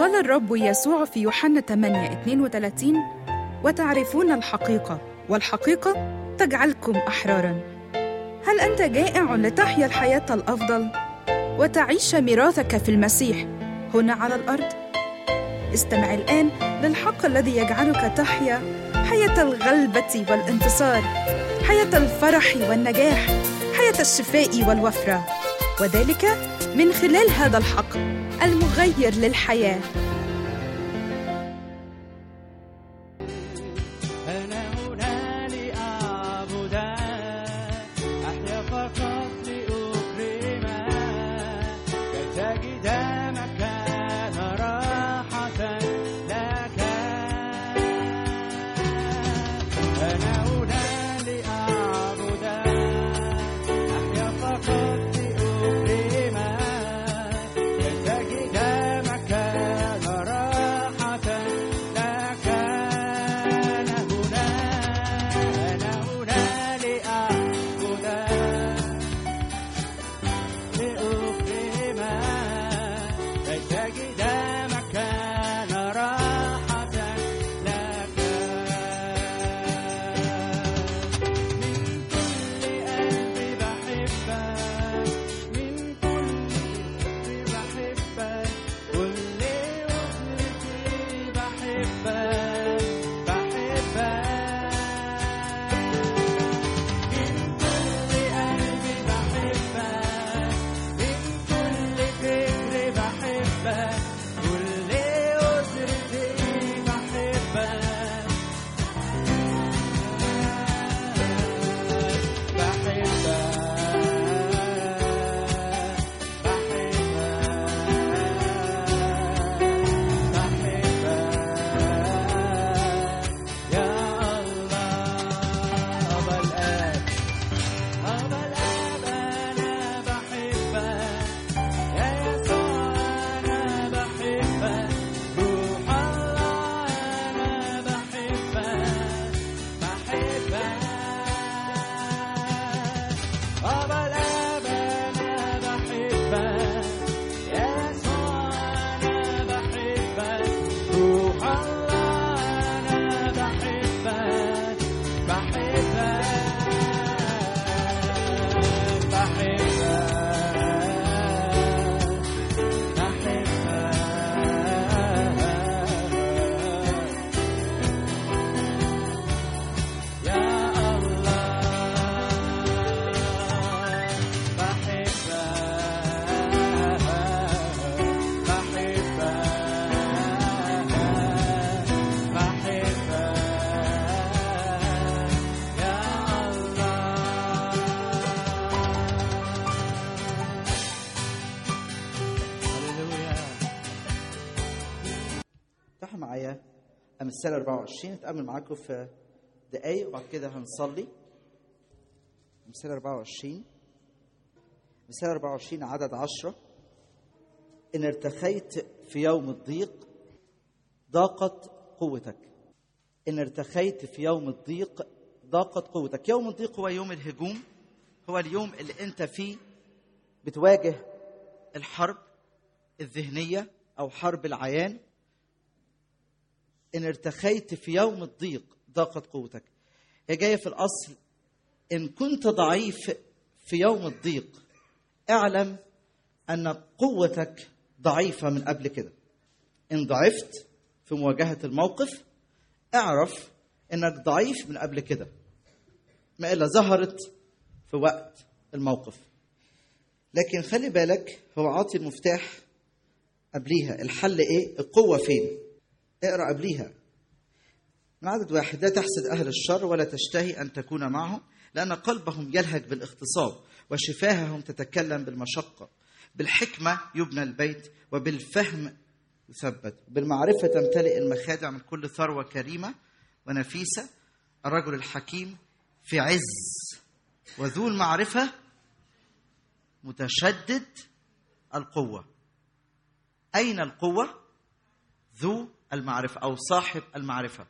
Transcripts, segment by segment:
قال الرب يسوع في يوحنا 8 32 وتعرفون الحقيقة والحقيقة تجعلكم أحرارا هل أنت جائع لتحيا الحياة الأفضل وتعيش ميراثك في المسيح هنا على الأرض؟ استمع الآن للحق الذي يجعلك تحيا حياة الغلبة والانتصار حياة الفرح والنجاح حياة الشفاء والوفرة وذلك من خلال هذا الحق المغير للحياه أنا هنا لأعبدك أحيا فقط لأكرمك كي تجد مكان راحة لك أنا هنا لأعبدك أحيا فقط لأكرمك كي تجد مكان راحة لك أنا هنا أنا هنا لأعبدك لأكرمك كي تجد مكان راحة لك من كل قلبي بحبك من كل قلبي بحبك كل أذنتي بحبك بحبك من كل قلبي بحبك من كل فكري بحبك كل أسرتي بحبك أبا الآب أنا بحبك يا يسوع أنا بحبك روح الله أنا بحبك بحبك بحبك بحبك يا الله بحبك بحبك بحبك يا الله هللويا افتحوا معايا امثال 24 اتامل معاكم في دقايق وبعد كده هنصلي امثال 24 امثال 24 عدد 10 ان ارتخيت في يوم الضيق ضاقت قوتك ان ارتخيت في يوم الضيق ضاقت قوتك يوم الضيق هو يوم الهجوم هو اليوم اللي انت فيه بتواجه الحرب الذهنيه او حرب العيان إن ارتخيت في يوم الضيق ضاقت قوتك هي جاية في الأصل إن كنت ضعيف في يوم الضيق اعلم أن قوتك ضعيفة من قبل كده إن ضعفت في مواجهة الموقف اعرف إنك ضعيف من قبل كده ما إلا ظهرت في وقت الموقف لكن خلي بالك هو عاطي المفتاح قبليها الحل ايه القوه فين اقرا قبليها من عدد واحد لا تحسد اهل الشر ولا تشتهي ان تكون معهم لان قلبهم يلهج بالاغتصاب وشفاههم تتكلم بالمشقه بالحكمه يبنى البيت وبالفهم يثبت بالمعرفه تمتلئ المخادع من كل ثروه كريمه ونفيسه الرجل الحكيم في عز وذو المعرفه متشدد القوه اين القوه ذو المعرفه او صاحب المعرفه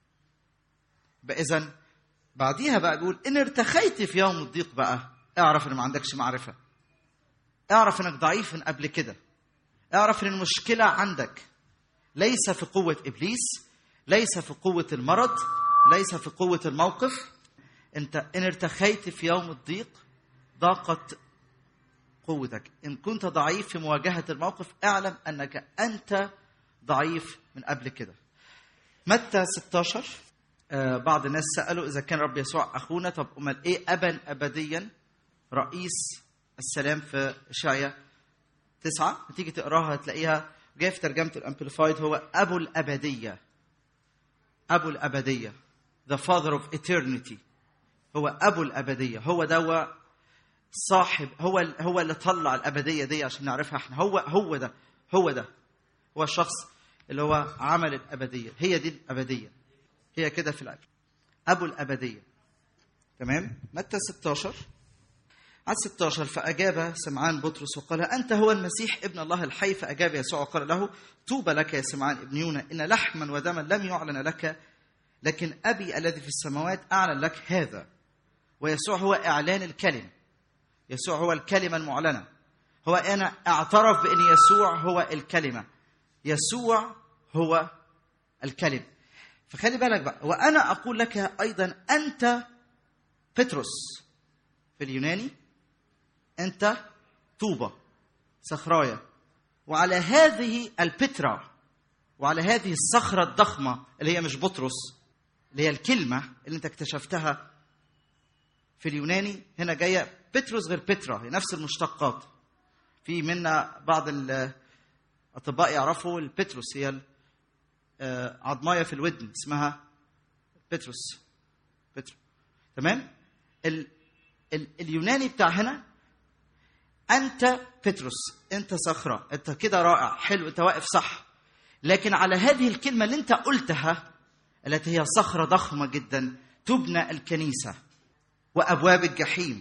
اذا بعديها بقى بيقول ان ارتخيت في يوم الضيق بقى اعرف ان ما عندكش معرفه اعرف انك ضعيف من قبل كده اعرف ان المشكله عندك ليس في قوة إبليس ليس في قوة المرض ليس في قوة الموقف أنت إن ارتخيت في يوم الضيق ضاقت قوتك إن كنت ضعيف في مواجهة الموقف اعلم أنك أنت ضعيف من قبل كده متى 16 آه بعض الناس سألوا إذا كان رب يسوع أخونا طب أمال إيه أبا أبديا رئيس السلام في إشعيا تسعة تيجي تقراها تلاقيها جاي في ترجمة الأمبليفايد هو أبو الأبدية أبو الأبدية the father of eternity هو أبو الأبدية هو دوا صاحب هو هو اللي طلع الأبدية دي عشان نعرفها احنا هو هو ده هو ده هو الشخص اللي هو عمل الأبدية هي دي الأبدية هي كده في الأب أبو الأبدية تمام متى 16 عدد 16 فأجاب سمعان بطرس وقال أنت هو المسيح ابن الله الحي فأجاب يسوع وقال له طوبى لك يا سمعان ابن يونا إن لحما ودما لم يعلن لك لكن أبي الذي في السماوات أعلن لك هذا ويسوع هو إعلان الكلمة يسوع هو الكلمة المعلنة هو أنا اعترف بأن يسوع هو الكلمة يسوع هو الكلمة فخلي بالك بقى وأنا أقول لك أيضا أنت بطرس في اليوناني أنت طوبة صخراية وعلى هذه البترا وعلى هذه الصخرة الضخمة اللي هي مش بطرس اللي هي الكلمة اللي أنت اكتشفتها في اليوناني هنا جاية بطرس غير بترا هي نفس المشتقات في منا بعض الأطباء يعرفوا البتروس هي عظماية في الودن اسمها بتروس بترو تمام ال ال اليوناني بتاع هنا انت بتروس انت صخره انت كده رائع حلو انت واقف صح لكن على هذه الكلمه اللي انت قلتها التي هي صخره ضخمه جدا تبنى الكنيسه وابواب الجحيم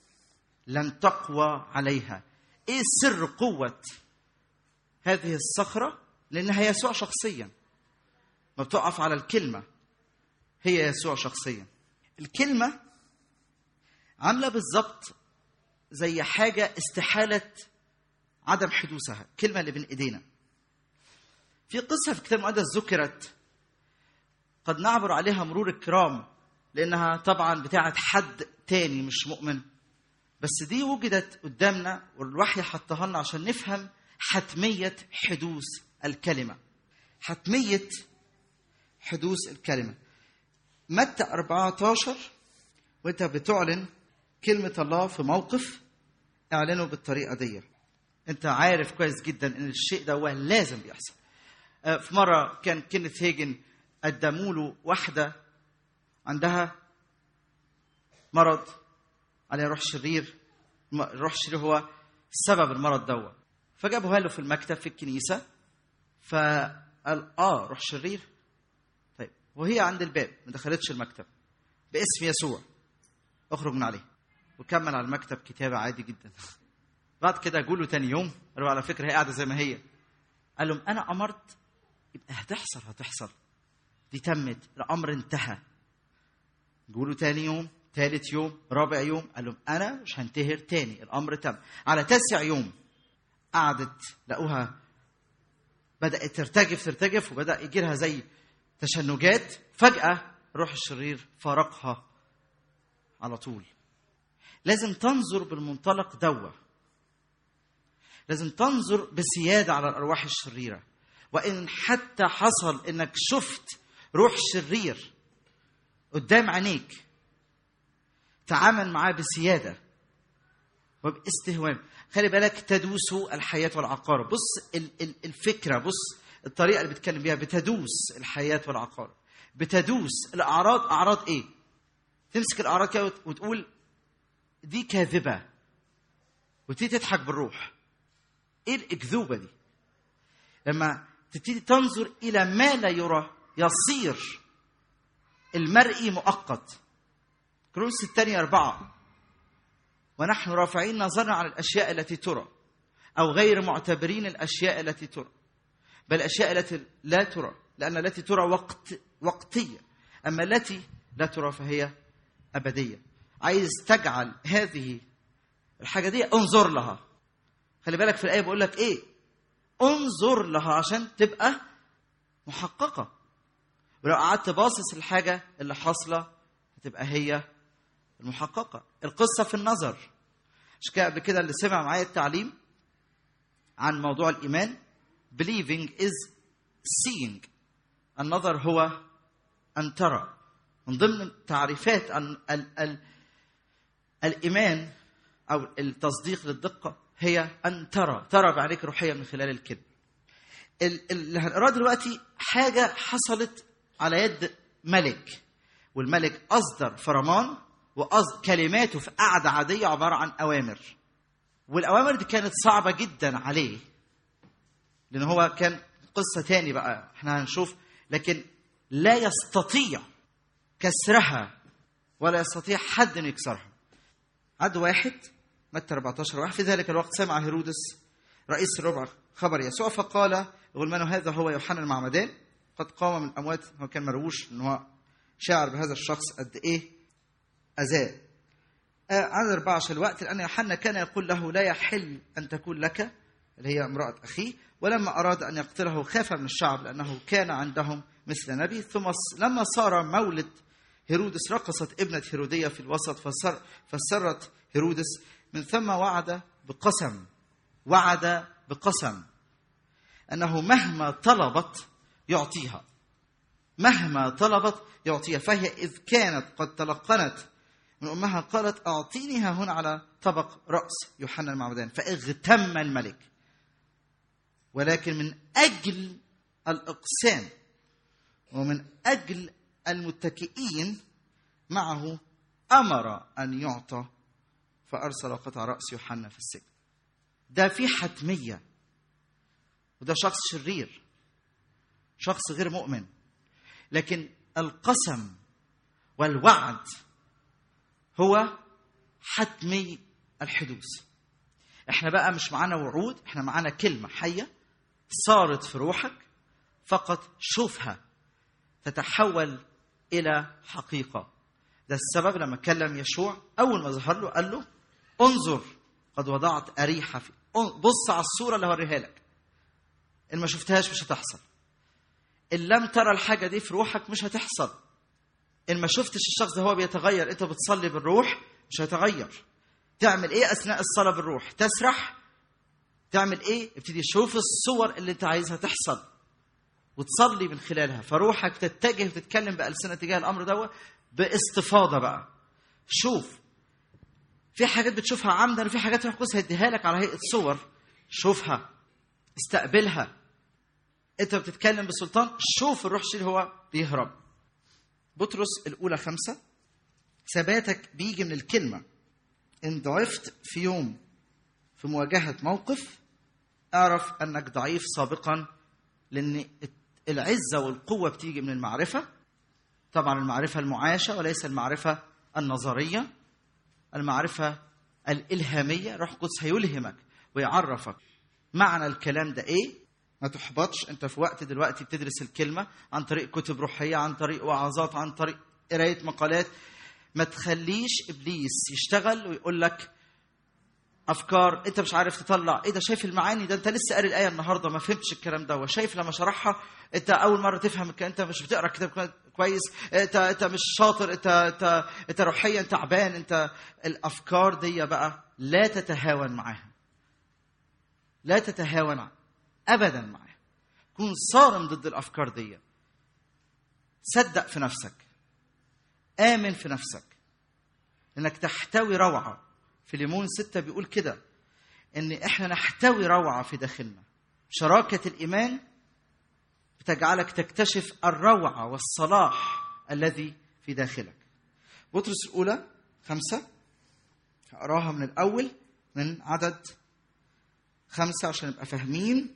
لن تقوى عليها ايه سر قوه هذه الصخره لانها يسوع شخصيا ما بتقف على الكلمه هي يسوع شخصيا الكلمه عامله بالظبط زي حاجه استحاله عدم حدوثها الكلمه اللي بين ايدينا في قصه في الكتاب المقدس ذكرت قد نعبر عليها مرور الكرام لانها طبعا بتاعه حد تاني مش مؤمن بس دي وجدت قدامنا والوحي حطها لنا عشان نفهم حتميه حدوث الكلمه حتميه حدوث الكلمه متى 14 وانت بتعلن كلمة الله في موقف اعلنه بالطريقة دي انت عارف كويس جدا ان الشيء ده هو لازم بيحصل في مرة كان كينيث هيجن قدموا له واحدة عندها مرض عليها روح شرير الروح الشرير هو سبب المرض دوت فجابوها له في المكتب في الكنيسة فقال اه روح شرير طيب وهي عند الباب ما دخلتش المكتب باسم يسوع اخرج من عليه وكمل على المكتب كتابة عادي جدا بعد كده جوله تاني يوم قالوا على فكرة هي قاعدة زي ما هي قال لهم أنا أمرت يبقى هتحصل هتحصل دي تمت الأمر انتهى جوله تاني يوم ثالث يوم رابع يوم قال لهم أنا مش هنتهر تاني الأمر تم على تاسع يوم قعدت لقوها بدأت ترتجف ترتجف وبدأ يجي لها زي تشنجات فجأة روح الشرير فارقها على طول لازم تنظر بالمنطلق دوا لازم تنظر بسيادة على الأرواح الشريرة وإن حتى حصل إنك شفت روح شرير قدام عينيك تعامل معاه بسيادة وباستهوام خلي بالك تدوس الحياة والعقارب بص الفكرة بص الطريقة اللي بتكلم بيها بتدوس الحياة والعقارب بتدوس الأعراض أعراض إيه؟ تمسك الأعراض كده وتقول دي كاذبة وتبتدي تضحك بالروح ايه الأكذوبة دي؟ لما تبتدي تنظر إلى ما لا يرى يصير المرئي مؤقت كرونس الثانية أربعة ونحن رافعين نظرنا على الأشياء التي ترى أو غير معتبرين الأشياء التي ترى بل الأشياء التي لا ترى لأن التي ترى وقت وقتية أما التي لا ترى فهي أبدية عايز تجعل هذه الحاجة دي انظر لها خلي بالك في الآية بقول لك إيه انظر لها عشان تبقى محققه ولو قعدت باصص الحاجه اللي حاصله هتبقى هي المحققه القصه في النظر مش كده قبل كده اللي سمع معايا التعليم عن موضوع الايمان believing is seeing النظر هو ان ترى من ضمن تعريفات ال ال ال الايمان او التصديق للدقه هي ان ترى ترى بعينيك روحيا من خلال الكلمه ال- اللي هنقراه دلوقتي حاجه حصلت على يد ملك والملك اصدر فرمان وأصدر كلماته في قعده عاديه عباره عن اوامر والاوامر دي كانت صعبه جدا عليه لان هو كان قصه تاني بقى احنا هنشوف لكن لا يستطيع كسرها ولا يستطيع حد ان يكسرها عد واحد متى 14 واحد في ذلك الوقت سمع هيرودس رئيس الربع خبر يسوع فقال غلمان هذا هو يوحنا المعمدان قد قام من الاموات هو كان مرووش ان هو شاعر بهذا الشخص قد ايه اذاه آه، عدد أربعة عشر الوقت لأن يوحنا كان يقول له لا يحل أن تكون لك اللي هي امرأة أخيه ولما أراد أن يقتله خاف من الشعب لأنه كان عندهم مثل نبي ثم ص- لما صار مولد هيرودس رقصت ابنة هيرودية في الوسط فسر فسرت هيرودس من ثم وعد بقسم وعد بقسم أنه مهما طلبت يعطيها مهما طلبت يعطيها فهي إذ كانت قد تلقنت من أمها قالت أعطينيها هنا على طبق رأس يوحنا المعمدان فاغتم الملك ولكن من أجل الإقسام ومن أجل المتكئين معه أمر أن يعطى فأرسل قطع رأس يوحنا في السجن ده في حتمية وده شخص شرير شخص غير مؤمن لكن القسم والوعد هو حتمي الحدوث احنا بقى مش معانا وعود احنا معانا كلمة حية صارت في روحك فقط شوفها تتحول إلى حقيقة ده السبب لما كلم يشوع أول ما ظهر له قال له انظر قد وضعت أريحة في بص على الصورة اللي هوريها لك إن ما شفتهاش مش هتحصل إن لم ترى الحاجة دي في روحك مش هتحصل إن ما شفتش الشخص ده هو بيتغير أنت بتصلي بالروح مش هيتغير تعمل إيه أثناء الصلاة بالروح تسرح تعمل إيه ابتدي شوف الصور اللي أنت عايزها تحصل وتصلي من خلالها فروحك تتجه وتتكلم بألسنة تجاه الأمر ده باستفاضة بقى شوف في حاجات بتشوفها عمدا وفي حاجات روح القدس هيديها لك على هيئة صور شوفها استقبلها انت بتتكلم بسلطان شوف الروح الشرير هو بيهرب بطرس الأولى خمسة ثباتك بيجي من الكلمة إن ضعفت في يوم في مواجهة موقف اعرف أنك ضعيف سابقا لأن العزة والقوة بتيجي من المعرفة طبعا المعرفة المعاشة وليس المعرفة النظرية المعرفة الإلهامية روح القدس هيلهمك ويعرفك معنى الكلام ده إيه ما تحبطش انت في وقت دلوقتي بتدرس الكلمة عن طريق كتب روحية عن طريق وعظات عن طريق قراية مقالات ما تخليش إبليس يشتغل ويقول لك افكار انت مش عارف تطلع ايه ده شايف المعاني ده انت لسه قاري الايه النهارده ما فهمتش الكلام ده وشايف لما شرحها انت اول مره تفهم الكلام انت مش بتقرا الكتاب كويس انت انت مش شاطر انت انت انت روحيا تعبان انت الافكار دي بقى لا تتهاون معاها لا تتهاون ابدا معاها كن صارم ضد الافكار دي صدق في نفسك امن في نفسك انك تحتوي روعه في ليمون ستة بيقول كده ان احنا نحتوي روعة في داخلنا شراكة الايمان بتجعلك تكتشف الروعة والصلاح الذي في داخلك بطرس الاولى خمسة هقراها من الاول من عدد خمسة عشان نبقى فاهمين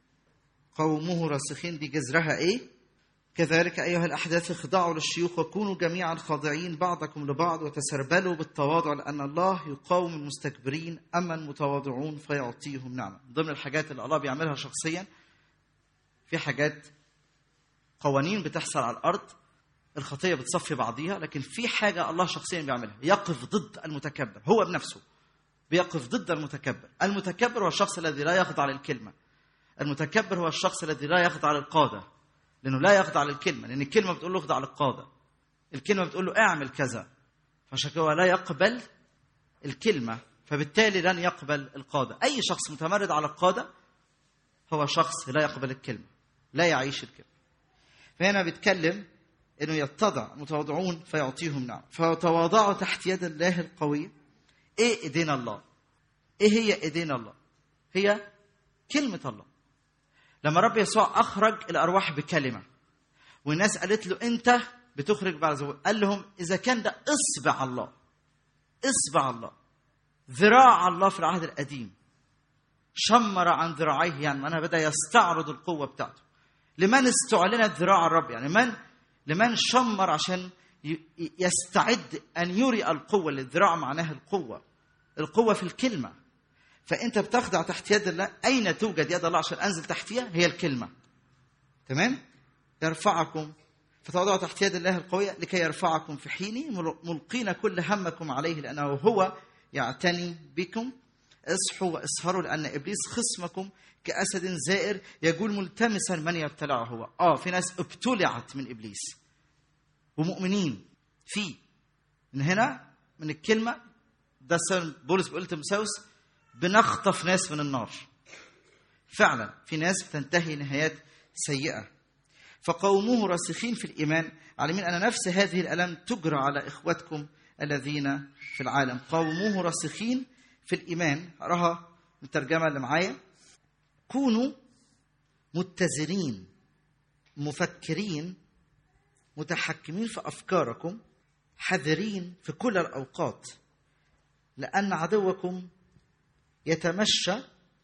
قومه راسخين دي جذرها ايه كذلك أيها الأحداث اخضعوا للشيوخ وكونوا جميعا خاضعين بعضكم لبعض وتسربلوا بالتواضع لأن الله يقاوم المستكبرين أما المتواضعون فيعطيهم نعمة ضمن الحاجات اللي الله بيعملها شخصيا في حاجات قوانين بتحصل على الأرض الخطية بتصفي بعضيها لكن في حاجة الله شخصيا بيعملها يقف ضد المتكبر هو بنفسه بيقف ضد المتكبر المتكبر هو الشخص الذي لا يخضع للكلمة المتكبر هو الشخص الذي لا يخضع للقادة لانه لا يخضع للكلمه لان الكلمه بتقول له اخضع للقاده الكلمه بتقول له اعمل كذا فعشان كده هو لا يقبل الكلمه فبالتالي لن يقبل القاده اي شخص متمرد على القاده هو شخص لا يقبل الكلمه لا يعيش الكلمه فهنا بيتكلم انه يتضع متواضعون فيعطيهم نعم فتواضعوا تحت يد الله القويه ايه ايدين الله ايه هي ايدين الله هي كلمه الله لما رب يسوع اخرج الارواح بكلمه والناس قالت له انت بتخرج بعد زوج قال لهم اذا كان ده اصبع الله اصبع الله ذراع الله في العهد القديم شمر عن ذراعيه يعني معناها بدا يستعرض القوه بتاعته لمن استعلنت ذراع الرب يعني من لمن شمر عشان ي- ي- يستعد ان يري القوه للذراع معناها القوه القوه في الكلمه فانت بتخضع تحت يد الله اين توجد يد الله عشان انزل تحتها هي الكلمه تمام يرفعكم فتوضعوا تحت يد الله القوية لكي يرفعكم في حينه مل- ملقين كل همكم عليه لأنه هو يعتني بكم اصحوا واسهروا لأن إبليس خصمكم كأسد زائر يقول ملتمسا من يبتلعه هو آه في ناس ابتلعت من إبليس ومؤمنين فيه من هنا من الكلمة ده سر بولس بيقول لتيموثاوس بنخطف ناس من النار فعلا في ناس بتنتهي نهايات سيئة فقوموه راسخين في الإيمان عالمين أن نفس هذه الألم تجرى على إخوتكم الذين في العالم قوموه راسخين في الإيمان أراها الترجمة اللي معايا كونوا متزنين مفكرين متحكمين في أفكاركم حذرين في كل الأوقات لأن عدوكم يتمشى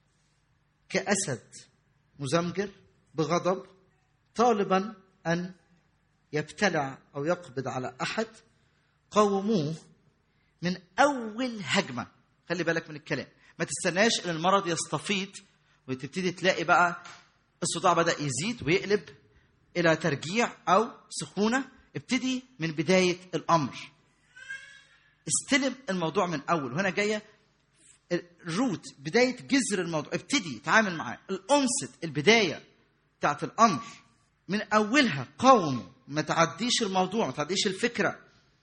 كأسد مزمجر بغضب طالبا ان يبتلع او يقبض على احد قوموه من اول هجمه خلي بالك من الكلام ما تستناش ان المرض يستفيض وتبتدي تلاقي بقى الصداع بدا يزيد ويقلب الى ترجيع او سخونه ابتدي من بدايه الامر استلم الموضوع من اول وهنا جايه الروت بدايه جذر الموضوع ابتدي تعامل معاه الانست البدايه بتاعت الامر من اولها قاوموا ما تعديش الموضوع ما تعديش الفكره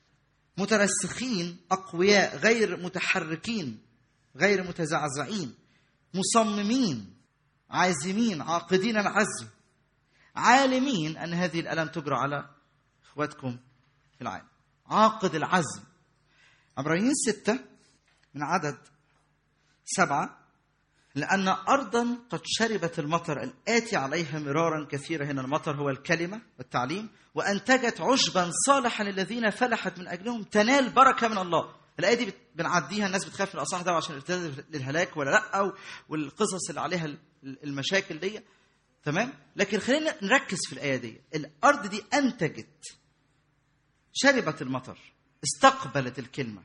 مترسخين اقوياء غير متحركين غير متزعزعين مصممين عازمين عاقدين العزم عالمين ان هذه الالم تجرى على اخواتكم في العالم عاقد العزم عبرانيين ستة من عدد سبعة لأن أرضا قد شربت المطر الآتي عليها مرارا كثيرا هنا المطر هو الكلمة والتعليم وأنتجت عشبا صالحا للذين فلحت من أجلهم تنال بركة من الله الآية دي بت- بنعديها الناس بتخاف من الأصح ده عشان ارتداد للهلاك ولا لأ أو- والقصص اللي عليها ال- المشاكل دي تمام لكن خلينا نركز في الآية دي الأرض دي أنتجت شربت المطر استقبلت الكلمة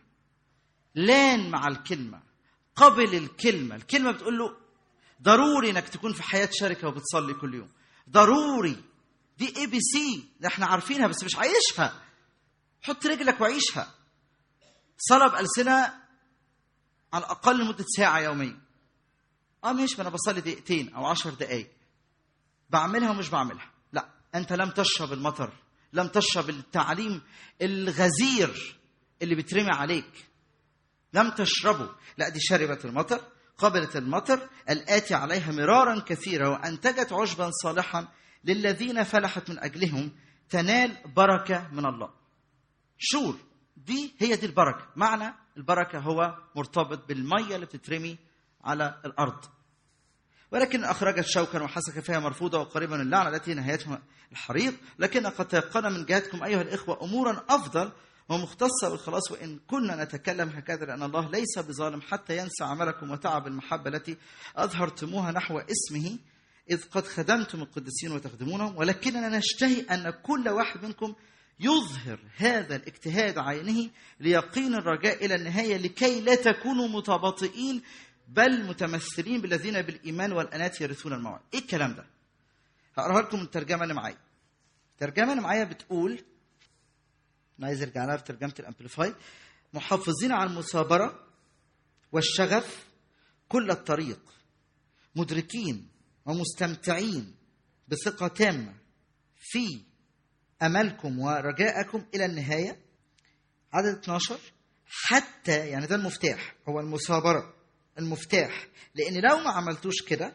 لان مع الكلمة قبل الكلمة الكلمة بتقول له ضروري انك تكون في حياة شركة وبتصلي كل يوم ضروري دي اي بي سي ده احنا عارفينها بس مش عايشها حط رجلك وعيشها صلاة بألسنة على الأقل لمدة ساعة يوميا اه ماشي ما انا بصلي دقيقتين او عشر دقايق بعملها ومش بعملها لا انت لم تشرب المطر لم تشرب التعليم الغزير اللي بيترمي عليك لم تشربه لا دي شربت المطر قبلت المطر الآتي عليها مرارا كثيرا وأنتجت عشبا صالحا للذين فلحت من أجلهم تنال بركة من الله شور دي هي دي البركة معنى البركة هو مرتبط بالمية اللي بتترمي على الأرض ولكن أخرجت شوكا وحسك فيها مرفوضة وقريبا من اللعنة التي نهايتها الحريق لكن قد تيقن من جهتكم أيها الإخوة أمورا أفضل ومختصة بالخلاص وإن كنا نتكلم هكذا لأن الله ليس بظالم حتى ينسى عملكم وتعب المحبة التي أظهرتموها نحو اسمه إذ قد خدمتم القديسين وتخدمونهم ولكننا نشتهي أن كل واحد منكم يظهر هذا الاجتهاد عينه ليقين الرجاء إلى النهاية لكي لا تكونوا متباطئين بل متمثلين بالذين بالإيمان والأنات يرثون الموعد إيه الكلام ده؟ هقراها لكم الترجمة اللي معايا الترجمة اللي معايا بتقول أنا عايز أرجع لها في ترجمة الأمبليفاي محافظين على المثابرة والشغف كل الطريق مدركين ومستمتعين بثقة تامة في املكم ورجائكم الى النهايه عدد 12 حتى يعني ده المفتاح هو المثابره المفتاح لان لو ما عملتوش كده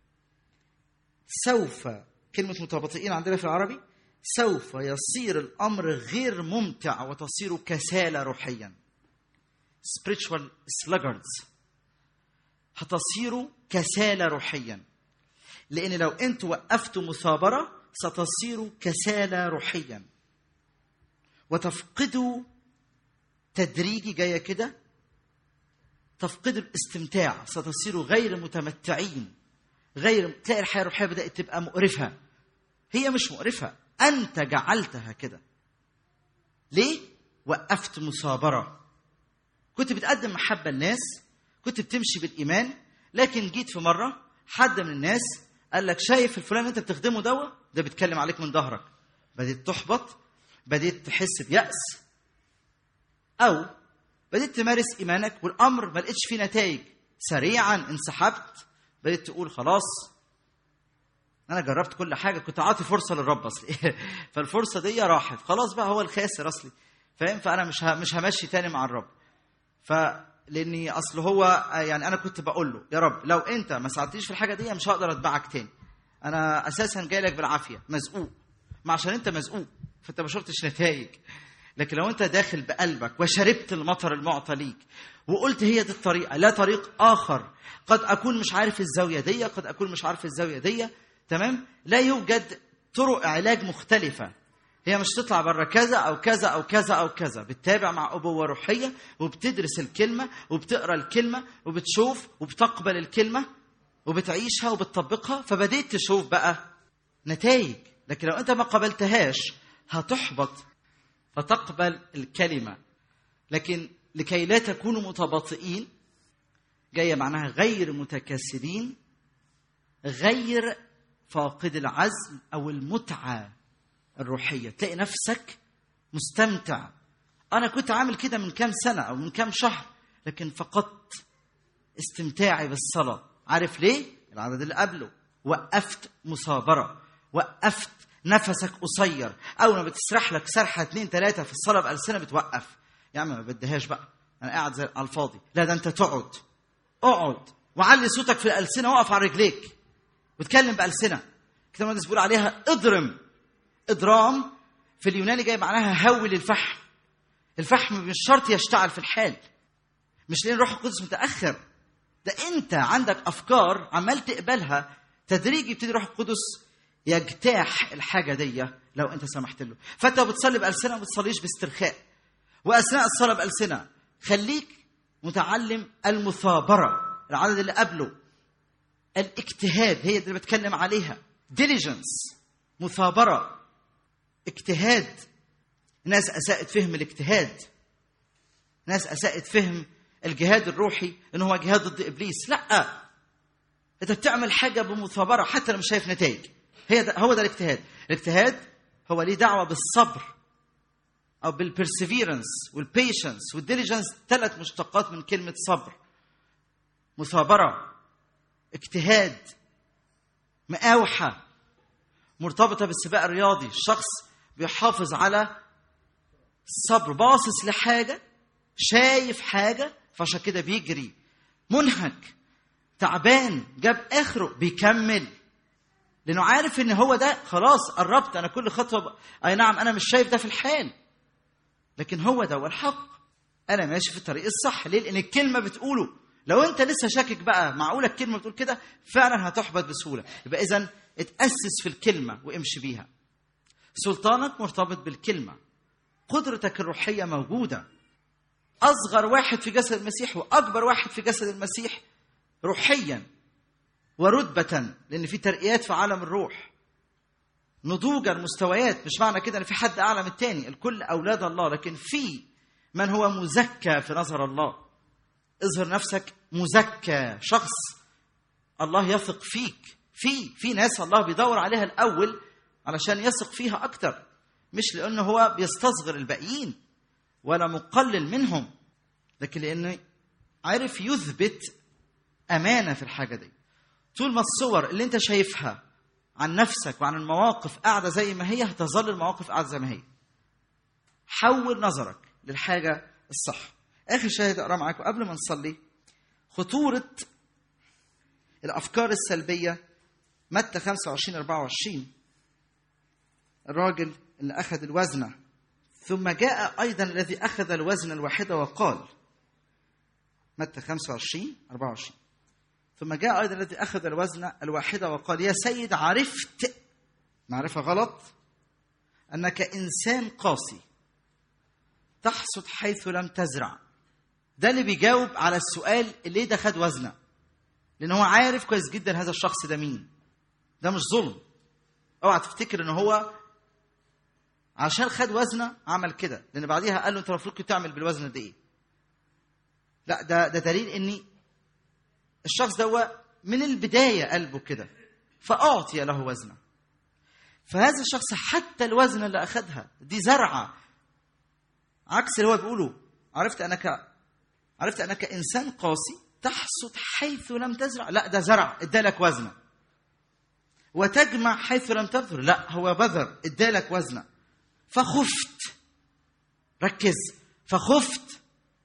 سوف كلمه متباطئين عندنا في العربي سوف يصير الامر غير ممتع وتصير كسالى روحيا spiritual sluggards هتصيروا كسالى روحيا لان لو انتوا وقفتوا مثابره ستصيروا كسالى روحيا وتفقدوا تدريجي جايه كده تفقدوا الاستمتاع ستصيروا غير متمتعين غير تلاقي الحياه الروحيه بدات تبقى مقرفه هي مش مقرفه انت جعلتها كده ليه وقفت مثابره كنت بتقدم محبه للناس كنت بتمشي بالايمان لكن جيت في مره حد من الناس قال لك شايف الفلان اللي انت بتخدمه دوا ده بيتكلم عليك من ظهرك بديت تحبط بديت تحس بيأس او بديت تمارس ايمانك والامر ما لقيتش فيه نتائج سريعا انسحبت بديت تقول خلاص انا جربت كل حاجه كنت عاطي فرصه للرب اصلي فالفرصه دي راحت خلاص بقى هو الخاسر اصلي فاهم فانا مش ه- مش همشي تاني مع الرب فلاني اصل هو يعني انا كنت بقول له يا رب لو انت ما ساعدتنيش في الحاجه دي مش هقدر اتبعك تاني انا اساسا جاي لك بالعافيه مزقوق ما عشان انت مزقوق فانت ما شفتش نتائج لكن لو انت داخل بقلبك وشربت المطر المعطى ليك وقلت هي دي الطريقه لا طريق اخر قد اكون مش عارف الزاويه دي قد اكون مش عارف الزاويه دي تمام لا يوجد طرق علاج مختلفه هي مش تطلع بره كذا او كذا او كذا او كذا بتتابع مع ابوه روحيه وبتدرس الكلمه وبتقرا الكلمه وبتشوف وبتقبل الكلمه وبتعيشها وبتطبقها فبديت تشوف بقى نتائج لكن لو انت ما قبلتهاش هتحبط فتقبل الكلمه لكن لكي لا تكونوا متباطئين جايه معناها غير متكاسلين غير فاقد العزم او المتعه الروحيه تلاقي نفسك مستمتع انا كنت عامل كده من كام سنه او من كام شهر لكن فقدت استمتاعي بالصلاه عارف ليه العدد اللي قبله وقفت مثابره وقفت نفسك قصير اول ما بتسرح لك سرحه اتنين تلاته في الصلاه بألسنة بتوقف يا عم ما بديهاش بقى انا قاعد زي على الفاضي لا ده انت تقعد اقعد وعلي صوتك في الألسنة وقف على رجليك واتكلم بألسنة كتاب المقدس بيقول عليها اضرم اضرام في اليوناني جاي معناها هول الفحم الفحم مش شرط يشتعل في الحال مش لان الروح القدس متاخر ده انت عندك افكار عمال تقبلها تدريجي يبتدي الروح القدس يجتاح الحاجه دي لو انت سمحت له فانت بتصلي بالسنه ما بتصليش باسترخاء واثناء الصلاه بالسنه خليك متعلم المثابره العدد اللي قبله الاجتهاد هي دي اللي بتكلم عليها ديليجنس مثابره اجتهاد ناس اساءت فهم الاجتهاد ناس اساءت فهم الجهاد الروحي ان هو جهاد ضد ابليس لا انت بتعمل حاجه بمثابره حتى لو مش شايف نتائج هي ده هو ده الاجتهاد الاجتهاد هو ليه دعوه بالصبر او بالبرسيفيرنس والبيشنس والديليجنس ثلاث مشتقات من كلمه صبر مثابره اجتهاد مقاوحه مرتبطه بالسباق الرياضي الشخص بيحافظ على الصبر باصص لحاجه شايف حاجه فعشان كده بيجري منهك تعبان جاب اخره بيكمل لانه عارف ان هو ده خلاص قربت انا كل خطوه ب... اي نعم انا مش شايف ده في الحال لكن هو ده هو الحق انا ماشي في الطريق الصح ليه لان الكلمه بتقوله لو انت لسه شاكك بقى معقوله الكلمه بتقول كده فعلا هتحبط بسهوله يبقى اذا اتاسس في الكلمه وامشي بيها سلطانك مرتبط بالكلمه قدرتك الروحيه موجوده اصغر واحد في جسد المسيح واكبر واحد في جسد المسيح روحيا ورتبة لأن في ترقيات في عالم الروح نضوجا مستويات مش معنى كده ان في حد اعلى من التاني الكل اولاد الله لكن في من هو مزكى في نظر الله اظهر نفسك مزكى شخص الله يثق فيك في في ناس الله بيدور عليها الاول علشان يثق فيها اكتر مش لانه هو بيستصغر الباقيين ولا مقلل منهم لكن لانه عرف يثبت امانه في الحاجه دي طول ما الصور اللي انت شايفها عن نفسك وعن المواقف قاعده زي ما هي هتظل المواقف قاعده زي ما هي حول نظرك للحاجه الصح اخر شاهد اقرا معاكم قبل ما نصلي خطوره الافكار السلبيه متى 25 24 الراجل اللي اخذ الوزنه ثم جاء ايضا الذي اخذ الوزن الواحده وقال متى 25 24 ثم جاء ايضا الذي اخذ الوزن الواحده وقال يا سيد عرفت معرفه غلط انك انسان قاسي تحصد حيث لم تزرع ده اللي بيجاوب على السؤال ليه ده خد وزنه لان هو عارف كويس جدا هذا الشخص ده مين ده مش ظلم اوعى تفتكر ان هو عشان خد وزنه عمل كده لان بعديها قال له انت المفروض كنت تعمل بالوزن ده ايه لا ده ده دليل ان الشخص ده من البدايه قلبه كده فاعطي له وزنه فهذا الشخص حتى الوزن اللي اخذها دي زرعه عكس اللي هو بيقوله عرفت انك عرفت انك انسان قاسي تحصد حيث لم تزرع لا ده زرع ادالك وزنه وتجمع حيث لم تبذر لا هو بذر ادالك وزنه فخفت ركز فخفت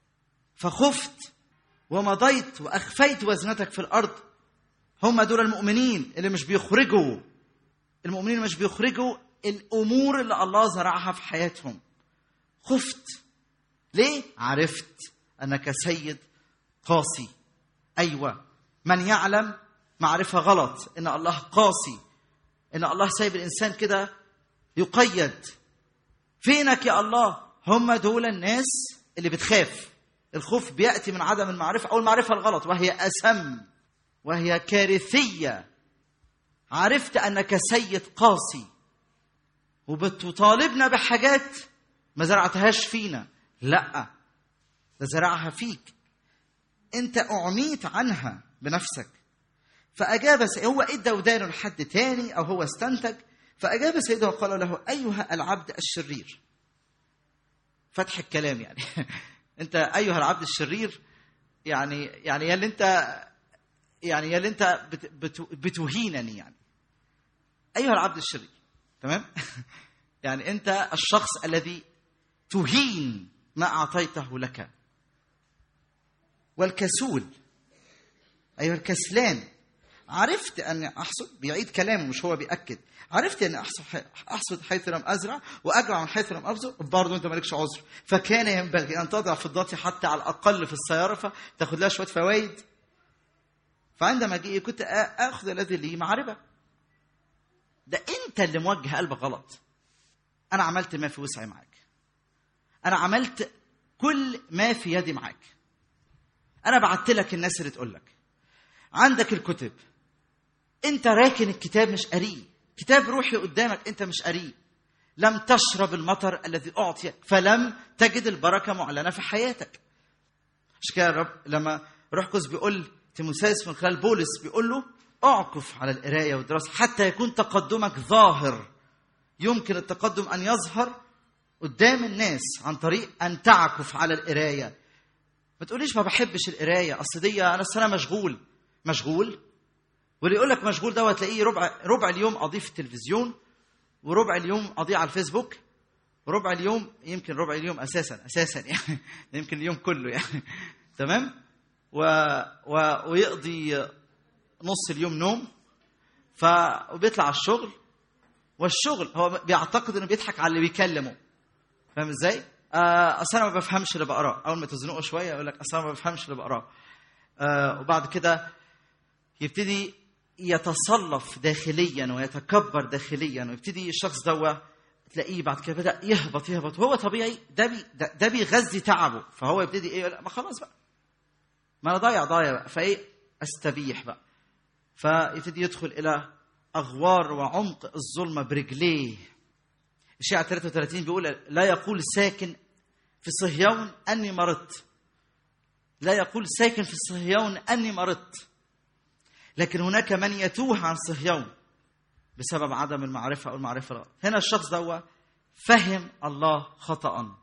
فخفت ومضيت واخفيت وزنتك في الارض هم دول المؤمنين اللي مش بيخرجوا المؤمنين اللي مش بيخرجوا الامور اللي الله زرعها في حياتهم خفت ليه عرفت انك سيد قاسي ايوه من يعلم معرفه غلط ان الله قاسي ان الله سايب الانسان كده يقيد فينك يا الله هم دول الناس اللي بتخاف الخوف بياتي من عدم المعرفه او المعرفه الغلط وهي اسم وهي كارثيه عرفت انك سيد قاسي وبتطالبنا بحاجات ما زرعتهاش فينا لا ده زرعها فيك انت اعميت عنها بنفسك فاجاب سي... هو ادى ودانه لحد تاني او هو استنتج فاجاب سيده وقال له ايها العبد الشرير فتح الكلام يعني انت ايها العبد الشرير يعني يعني يا اللي انت يعني يا اللي انت بت... بت... بتهينني يعني ايها العبد الشرير تمام يعني انت الشخص الذي تهين ما اعطيته لك والكسول ايها الكسلان عرفت ان احصد بيعيد كلامه مش هو بياكد عرفت ان احصد احصد حيث لم ازرع واجمع من حيث لم ابذر برضه انت مالكش عذر فكان ينبغي ان تضع فضتي حتى على الاقل في السياره فتاخد لها شويه فوائد فعندما جئ كنت اخذ الذي لي معربه ده انت اللي موجه قلبك غلط انا عملت ما في وسعي معاك انا عملت كل ما في يدي معاك انا بعت لك الناس اللي تقول لك عندك الكتب انت راكن الكتاب مش قاريه كتاب روحي قدامك انت مش قاريه لم تشرب المطر الذي اعطي فلم تجد البركه معلنه في حياتك مش كده الرب لما روح قدس بيقول تيموثاوس من خلال بولس بيقول له اعكف على القرايه والدراسه حتى يكون تقدمك ظاهر يمكن التقدم ان يظهر قدام الناس عن طريق ان تعكف على القرايه ما تقوليش ما بحبش القرايه اصل دي انا اصل انا مشغول مشغول واللي يقول لك مشغول دوت تلاقيه ربع ربع اليوم قضيه في التلفزيون وربع اليوم قضيه على الفيسبوك وربع اليوم يمكن ربع اليوم اساسا اساسا يعني يمكن اليوم كله يعني تمام و... و... ويقضي نص اليوم نوم ف وبيطلع على الشغل والشغل هو بيعتقد انه بيضحك على اللي بيكلمه فاهم ازاي؟ آه، اصل انا ما بفهمش اللي بقراه اول ما تزنقه شويه يقول لك اصل انا ما بفهمش اللي بقراه آه، وبعد كده يبتدي يتصلف داخليا ويتكبر داخليا ويبتدي الشخص دوا تلاقيه بعد كده بدا يهبط يهبط وهو طبيعي ده بي ده, ده بيغذي تعبه فهو يبتدي ايه يقول ما خلاص بقى ما انا ضايع ضايع بقى فايه استبيح بقى فيبتدي يدخل الى اغوار وعمق الظلمه برجليه الشيعة 33 بيقول لا يقول ساكن في صهيون اني مرضت لا يقول ساكن في صهيون اني مرضت لكن هناك من يتوه عن صهيون بسبب عدم المعرفه او المعرفه الغلط هنا الشخص ده فهم الله خطا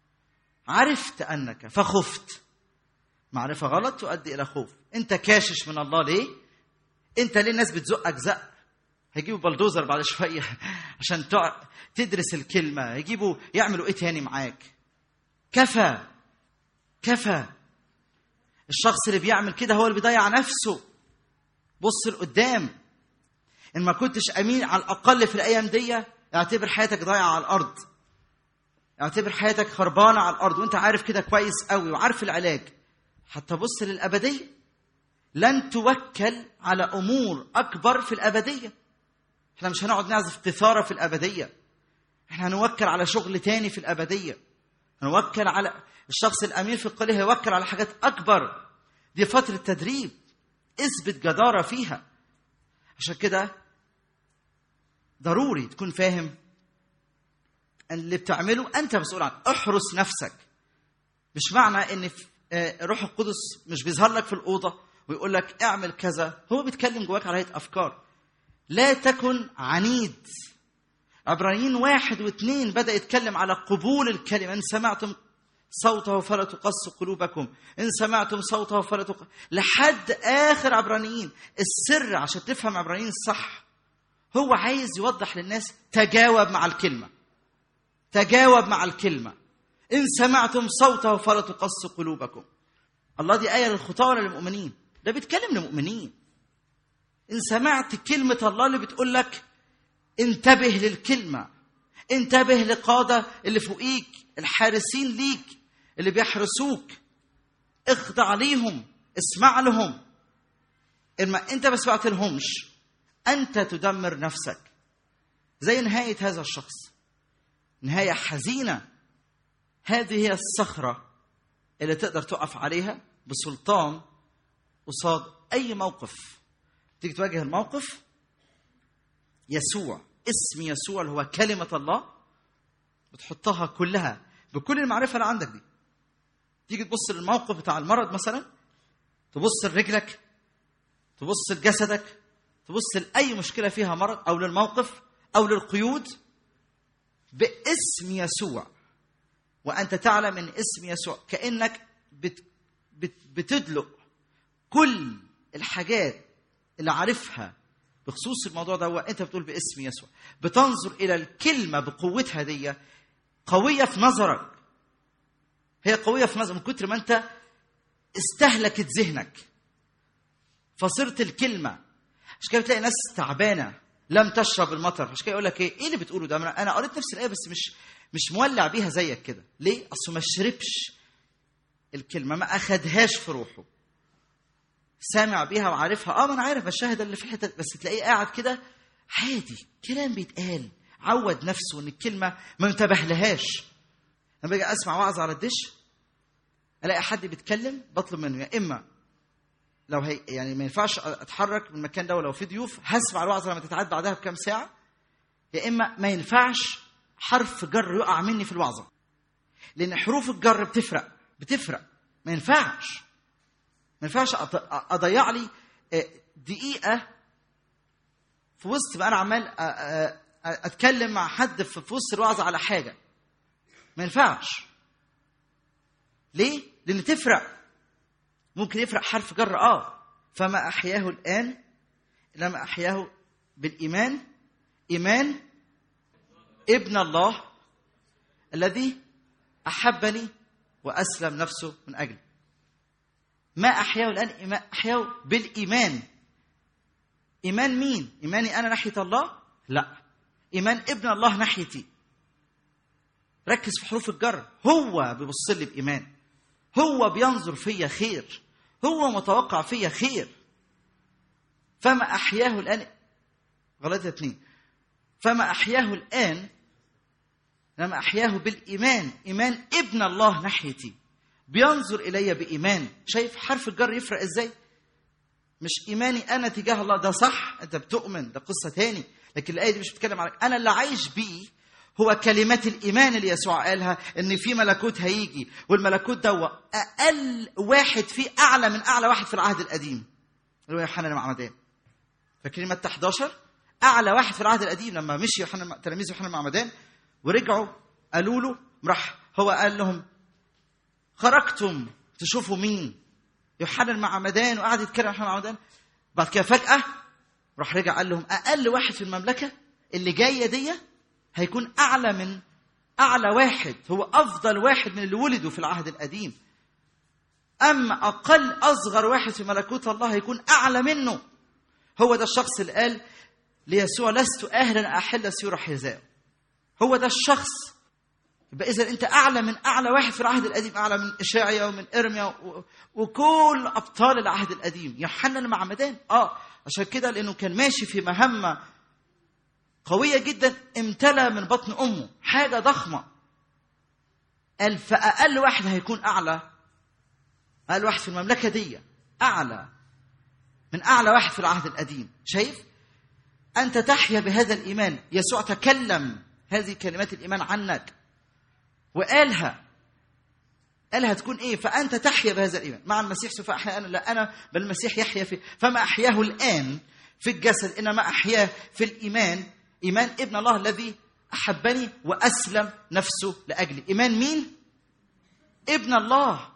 عرفت انك فخفت معرفه غلط تؤدي الى خوف انت كاشش من الله ليه انت ليه الناس بتزقك زق هيجيبوا بلدوزر بعد شويه عشان تع... تدرس الكلمه يجيبوا يعملوا ايه تاني معاك كفى كفى الشخص اللي بيعمل كده هو اللي بيضيع نفسه بص لقدام ان ما كنتش امين على الاقل في الايام دي اعتبر حياتك ضايعه على الارض اعتبر حياتك خربانه على الارض وانت عارف كده كويس قوي وعارف العلاج حتى بص للابديه لن توكل على امور اكبر في الابديه احنا مش هنقعد نعزف قيثاره في الابديه احنا هنوكل على شغل تاني في الابديه هنوكل على الشخص الامين في القليل هيوكل على حاجات اكبر دي فتره تدريب اثبت جداره فيها عشان كده ضروري تكون فاهم ان اللي بتعمله انت مسؤول عنه احرس نفسك مش معنى ان في- آه، الروح القدس مش بيظهر لك في الاوضه ويقول لك اعمل كذا هو بيتكلم جواك على هيئه افكار لا تكن عنيد عبرانيين واحد واثنين بدا يتكلم على قبول الكلمه ان سمعتم صوته فلا تقص قلوبكم ان سمعتم صوته فلا تق... لحد اخر عبرانيين السر عشان تفهم عبرانيين صح هو عايز يوضح للناس تجاوب مع الكلمه تجاوب مع الكلمه ان سمعتم صوته فلا تقص قلوبكم الله دي ايه للخطاه ولا للمؤمنين ده بيتكلم للمؤمنين ان سمعت كلمه الله اللي بتقول لك انتبه للكلمه انتبه لقاده اللي فوقيك الحارسين ليك اللي بيحرسوك اخضع ليهم اسمع لهم اما انت ما سمعت لهمش انت تدمر نفسك زي نهايه هذا الشخص نهايه حزينه هذه هي الصخره اللي تقدر تقف عليها بسلطان قصاد اي موقف تيجي تواجه الموقف يسوع اسم يسوع اللي هو كلمه الله بتحطها كلها بكل المعرفه اللي عندك دي تيجي تبص للموقف بتاع المرض مثلا تبص لرجلك تبص لجسدك تبص لاي مشكله فيها مرض او للموقف او للقيود باسم يسوع وانت تعلم ان اسم يسوع كانك بت بت بتدلق كل الحاجات اللي عارفها بخصوص الموضوع ده انت بتقول باسم يسوع بتنظر الى الكلمه بقوتها دي قويه في نظرك هي قويه في نظرك من كتر ما انت استهلكت ذهنك فصرت الكلمه عشان كده بتلاقي ناس تعبانه لم تشرب المطر عشان كده يقول لك ايه ايه اللي بتقوله ده انا أنا قريت نفس الايه بس مش مش مولع بيها زيك كده ليه اصله ما شربش الكلمه ما اخدهاش في روحه سامع بيها وعارفها اه ما انا عارف الشاهد اللي في الحته بس تلاقيه قاعد كده عادي كلام بيتقال عود نفسه ان الكلمه ما انتبه لهاش لما باجي اسمع وعظ على الدش الاقي حد بيتكلم بطلب منه يا اما لو هي يعني ما ينفعش اتحرك من المكان ده ولو في ضيوف هسمع الوعظه لما تتعاد بعدها بكام ساعه يا اما ما ينفعش حرف جر يقع مني في الوعظه لان حروف الجر بتفرق بتفرق ما ينفعش ما ينفعش أط- اضيع لي آه، دقيقه في وسط ما انا عمال آه، آه، اتكلم مع حد في في وسط الوعظه على حاجه ما ينفعش ليه لان تفرق ممكن يفرق حرف جر اه فما احياه الان لما احياه بالايمان ايمان ابن الله الذي احبني واسلم نفسه من اجلي ما احياه الان إيمان- احياه بالايمان ايمان مين ايماني انا ناحيه الله لا ايمان ابن الله ناحيتي ركز في حروف الجر هو بيبص لي بايمان هو بينظر فيا خير هو متوقع فيا خير فما احياه الان غلطة اتنين فما احياه الان لما احياه بالايمان ايمان ابن الله ناحيتي بينظر الي بايمان شايف حرف الجر يفرق ازاي مش ايماني انا تجاه الله ده صح انت بتؤمن ده قصه تاني لكن الايه دي مش بتتكلم عليك انا اللي عايش بيه هو كلمات الايمان اللي يسوع قالها ان في ملكوت هيجي والملكوت ده اقل واحد فيه اعلى من اعلى واحد في العهد القديم اللي هو يوحنا المعمدان فاكرين متى 11 اعلى واحد في العهد القديم لما مشي يوحنا تلاميذ يوحنا المعمدان ورجعوا قالوا له راح هو قال لهم خرجتم تشوفوا مين يوحنا المعمدان وقعد يتكلم عن يوحنا المعمدان بعد كده فجأة راح رجع قال لهم اقل واحد في المملكه اللي جايه دي هيكون اعلى من اعلى واحد هو افضل واحد من اللي ولدوا في العهد القديم اما اقل اصغر واحد في ملكوت الله هيكون اعلى منه هو ده الشخص اللي قال ليسوع لست اهلا ان احل سيور حذاء هو ده الشخص يبقى اذا انت اعلى من اعلى واحد في العهد القديم اعلى من اشعيا ومن ارميا و- وكل ابطال العهد القديم يوحنا المعمدان اه عشان كده لانه كان ماشي في مهمه قويه جدا امتلى من بطن امه حاجه ضخمه قال فاقل واحد هيكون اعلى اقل واحد في المملكه دي اعلى من اعلى واحد في العهد القديم شايف انت تحيا بهذا الايمان يسوع تكلم هذه كلمات الايمان عنك وقالها قالها تكون ايه فانت تحيا بهذا الايمان مع المسيح سوف احيا انا لا انا بل المسيح يحيا في فما احياه الان في الجسد انما احياه في الايمان ايمان ابن الله الذي احبني واسلم نفسه لاجلي ايمان مين ابن الله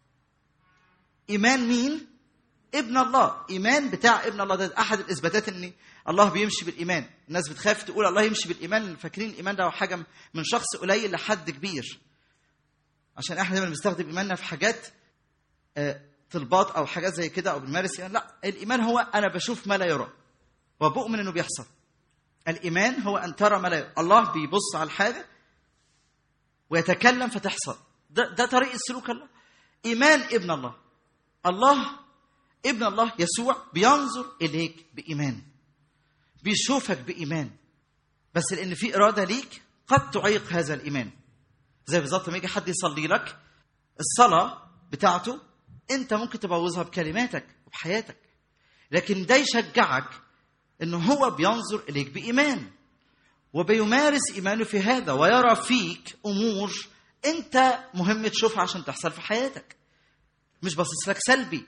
ايمان مين ابن الله ايمان بتاع ابن الله ده احد الاثباتات ان الله بيمشي بالايمان الناس بتخاف تقول الله يمشي بالايمان فاكرين الايمان ده هو حاجه من شخص قليل لحد كبير عشان احنا دايما بنستخدم ايماننا في حاجات آه، طلبات او حاجات زي كده او بنمارس ايمان لا الايمان هو انا بشوف ما لا يرى وبؤمن انه بيحصل الايمان هو ان ترى ما لا يرى الله بيبص على الحاجه ويتكلم فتحصل ده, ده طريقه سلوك الله ايمان ابن الله الله ابن الله يسوع بينظر اليك بايمان بيشوفك بايمان بس لان في اراده ليك قد تعيق هذا الايمان زي بالظبط لما يجي حد يصلي لك الصلاه بتاعته انت ممكن تبوظها بكلماتك وبحياتك لكن ده يشجعك انه هو بينظر اليك بايمان وبيمارس ايمانه في هذا ويرى فيك امور انت مهم تشوفها عشان تحصل في حياتك مش باصص لك سلبي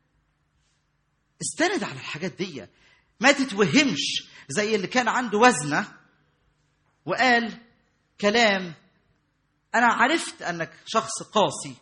استند على الحاجات دي ما تتوهمش زي اللي كان عنده وزنه وقال كلام انا عرفت انك شخص قاسي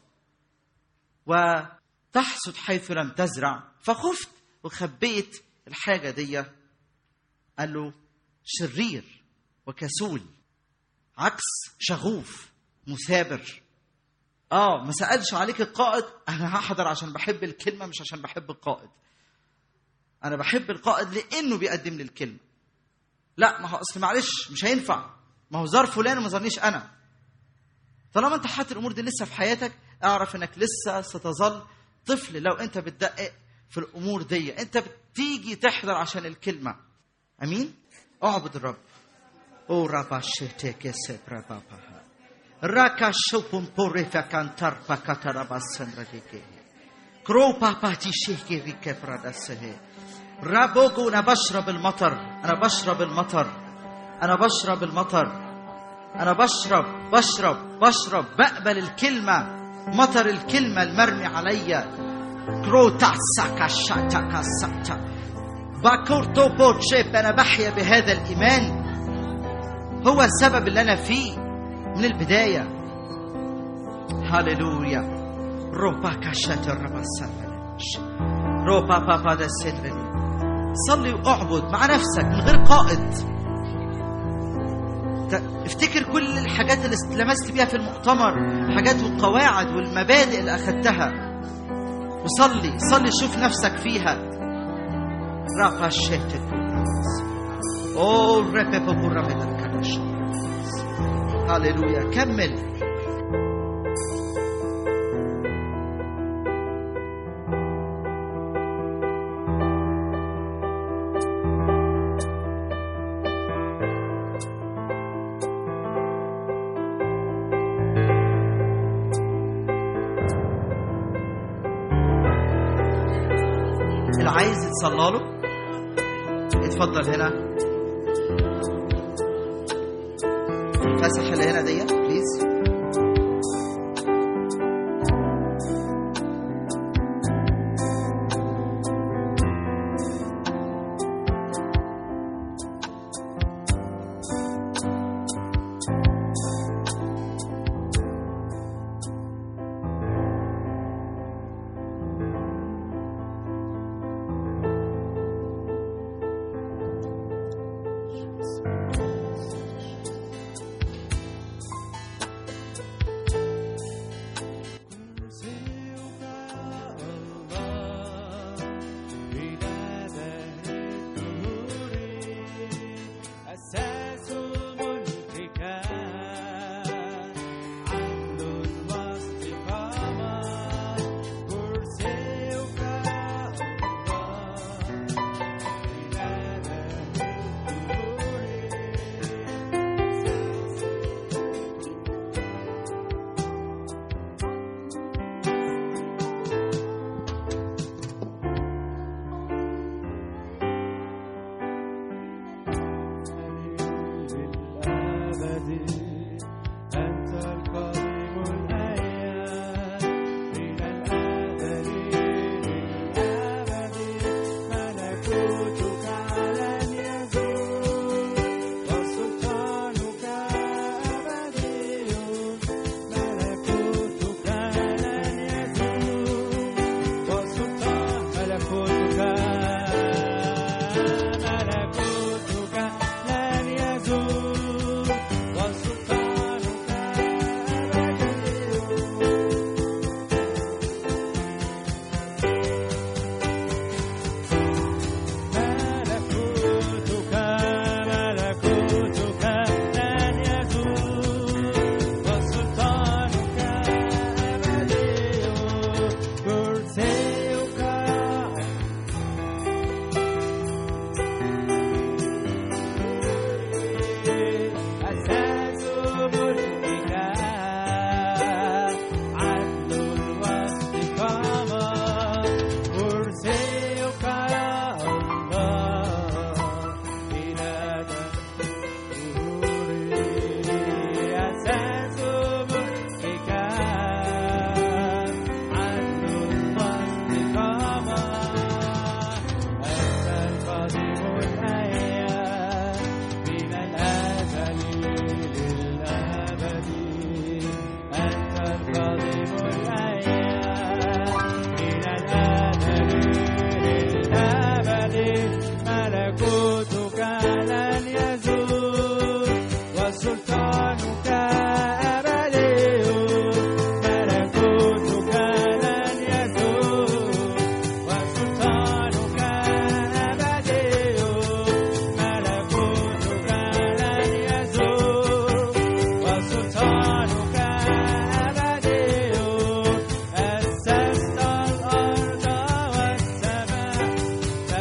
وتحصد حيث لم تزرع فخفت وخبيت الحاجه دي قال له شرير وكسول عكس شغوف مثابر اه ما سالش عليك القائد انا هحضر عشان بحب الكلمه مش عشان بحب القائد انا بحب القائد لانه بيقدم لي الكلمه لا ما هو اصل معلش مش هينفع ما هو زار فلان وما زارنيش انا طالما انت حاطط الامور دي لسه في حياتك اعرف انك لسه ستظل طفل لو انت بتدقق في الامور دي انت بتيجي تحضر عشان الكلمه امين اعبد الرب او رابا شتك سبرا بابا راكا شوبم بوريفا كانتار باكاتا رابا سندركي كرو بابا تشيكي ريكي برادسه رابوغو انا بشرب المطر انا بشرب المطر انا بشرب المطر انا بشرب بشرب بشرب بقبل الكلمه مطر الكلمه المرمي عليا كروتا ساكا شاتا ساتا باكورتو بوتشيب انا بحيا بهذا الايمان هو السبب اللي انا فيه من البدايه هاليلويا روبا كاشاتا ربا روبا بابا دا سيدرني صلي واعبد مع نفسك من غير قائد ت- افتكر كل الحاجات اللي لمست بيها في المؤتمر الحاجات والقواعد والمبادئ اللي اخدتها وصلي صلي شوف نفسك فيها رافا شيتك او ربي بقرة من الكنش هاليلويا كمل اللي عايز يتصلى له اتفضل هنا الفسحة اللي هنا دي بليز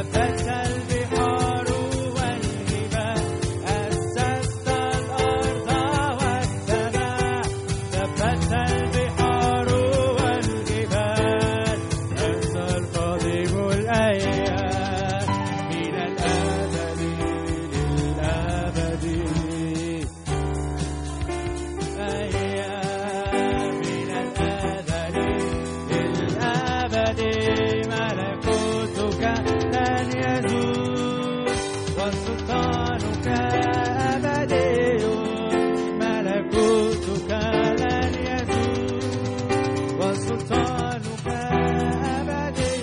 ثبت البحار والجبال أسست الأرض والسماء ثبت البحار والجبال أنت القديم الأيام من الأبد للأبد أيام من الأزل للأبد ملكوتك لن يزول وسلطانك أبدي ملكوتك لن يزول وسلطانك أبدي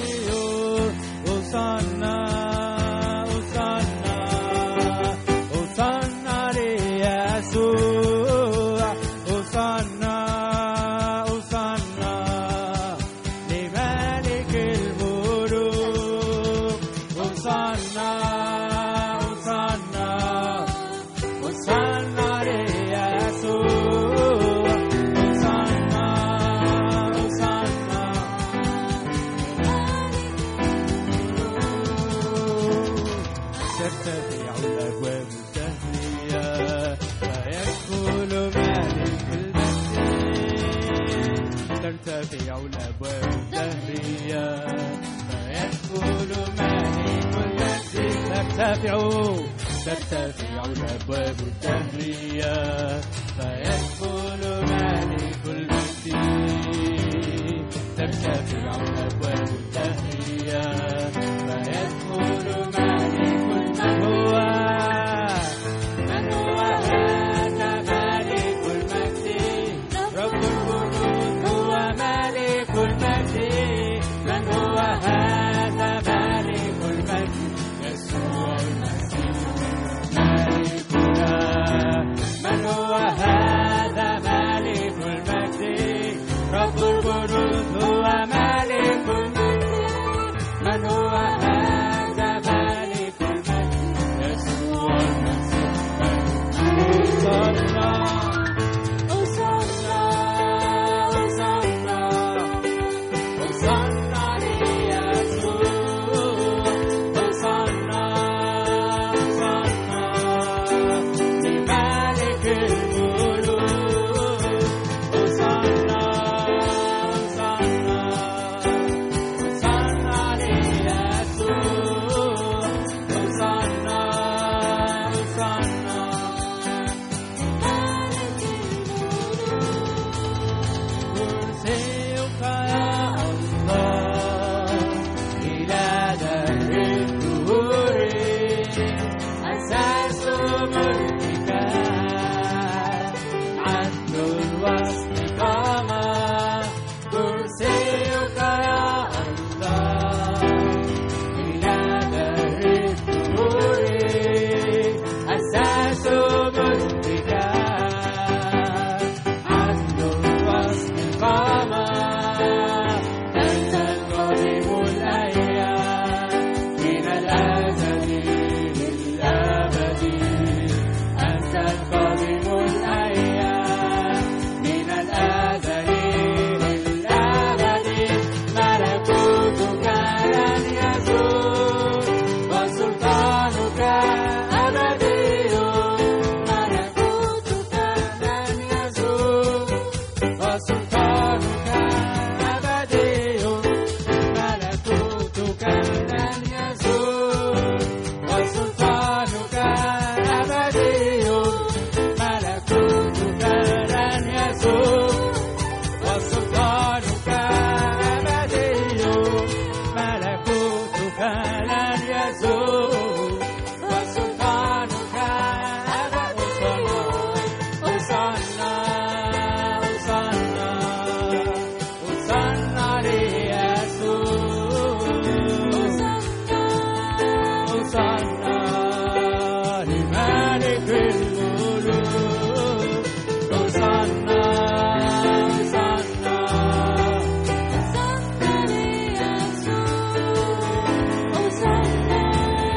أصنع أصنع أصنع ليسوع أصنع أصنع لملك الملوك أصنع أصنع أصنع ليسوع أصنع أصنع ترتفع الأبواب الدهرية فيدخل مالك المجد ترتفع الأبواب الدهرية فيدخل مالك المجد ترتفع ترتفع الأبواب الدهرية فيدخل مالك المجد ترتفع الأبواب الدهرية فيدخل مالك من هو من هو هذا مالك المجد رب الجنود هو مالك المجد من هو هذا مالك المجد يسوع المسيح مالكنا من هو هذا مالك المجد رب الجنود هو مالك المجد من هو هذا مالك المجد يسوع المسيح مالكنا أصلى أصلى أصلى ليسوع أصلى أصلى لملك الملوك أصلى أصلى أصلى ليسوع أصلى أصلى كرسيك يا الله إلى دهر الدهور أساس ملكك عدل واستقامة كرسيك يا الله إلى دهر الدهور أساس ملكك عدل واستقامة أنت القريب الأيام من الأزل للأبد أنت القريب الأيام من الأزل للأبد ملكوتك لن يزول وسلطانك أبدي ملكوتك لن يزول وسلطانك أبدي ملكوتك لن يزول وسلطانك أبدي ملكوتك لن يزول وسلطانك أبدي ملكوتك لن يزول وسلطانك أبدي أصلى أصلى أصلى ليسوع أصلى لملك الملوك أصلى أصلى أصلى ليسوع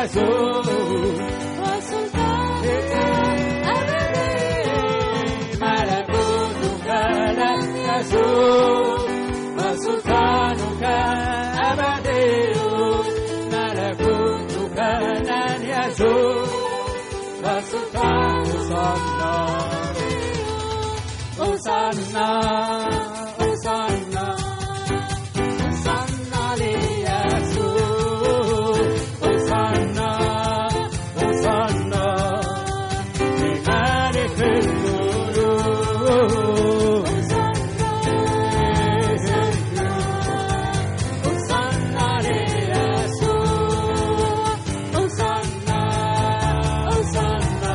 يسوع وسلطانك أبدي ملكوتك لن يزول وسلطانك أبدي ملكوتك لن يزول وسلطانك أوصلنا أوصلنا أوصلنا ليسوع أوصلنا أوصلنا لملك الملوك أوصلنا ليسوع أوصلنا أوصلنا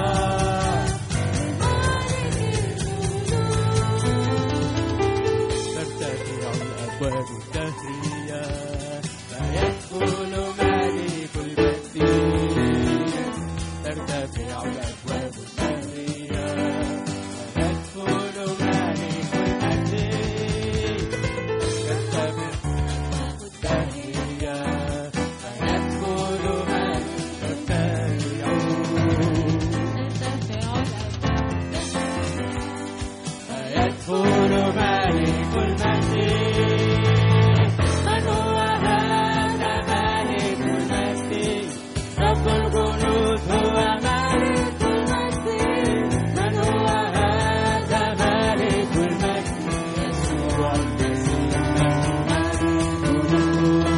ترتفع الأبواب الدهرية فيدخل ملك المجد ترتفع الأبواب الدهرية فيدخل ملك المجد ترتفع الدهرية فيدخل ملك ترتفع فيدخل ملك المجد من هو هذا ملك المجد رب الجنود هو ملك المجد من هو هذا ملك المجد يسوع المسيح ملك الجنود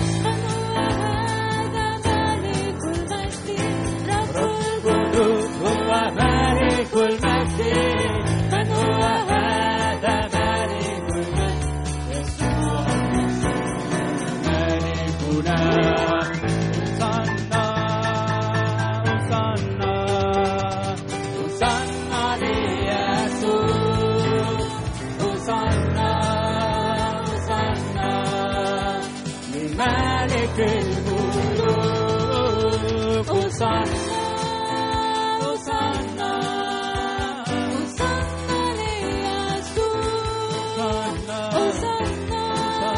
رب الجنود هو ملك المجد من هو هذا ملك المجد يسوع المسيح ملكنا صلى صلى صلى ليسوع صلى صلى لملك الملوك صلى صلى صلى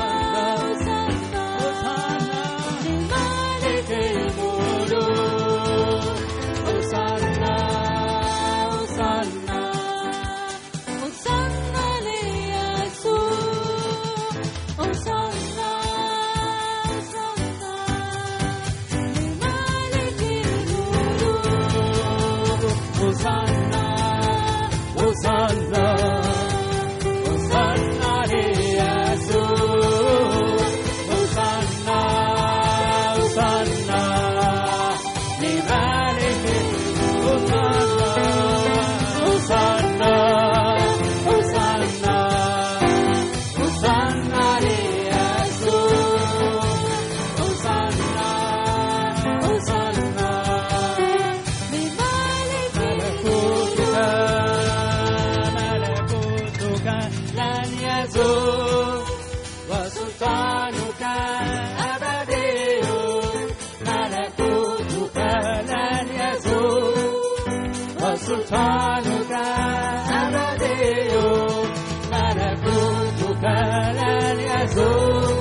لملك الملوك صلى صلى وصلنا وصلنا وصلنا ليسوع وصلنا وصلنا لملك وصلنا وصلنا وصلنا وصلنا ليسوع وصلنا وصلنا ملكوتك ملكوتك لن يزول وسلطانك أبدي ملكوتك لن يزول وسلطانك أبدي ملكوتك لن يزول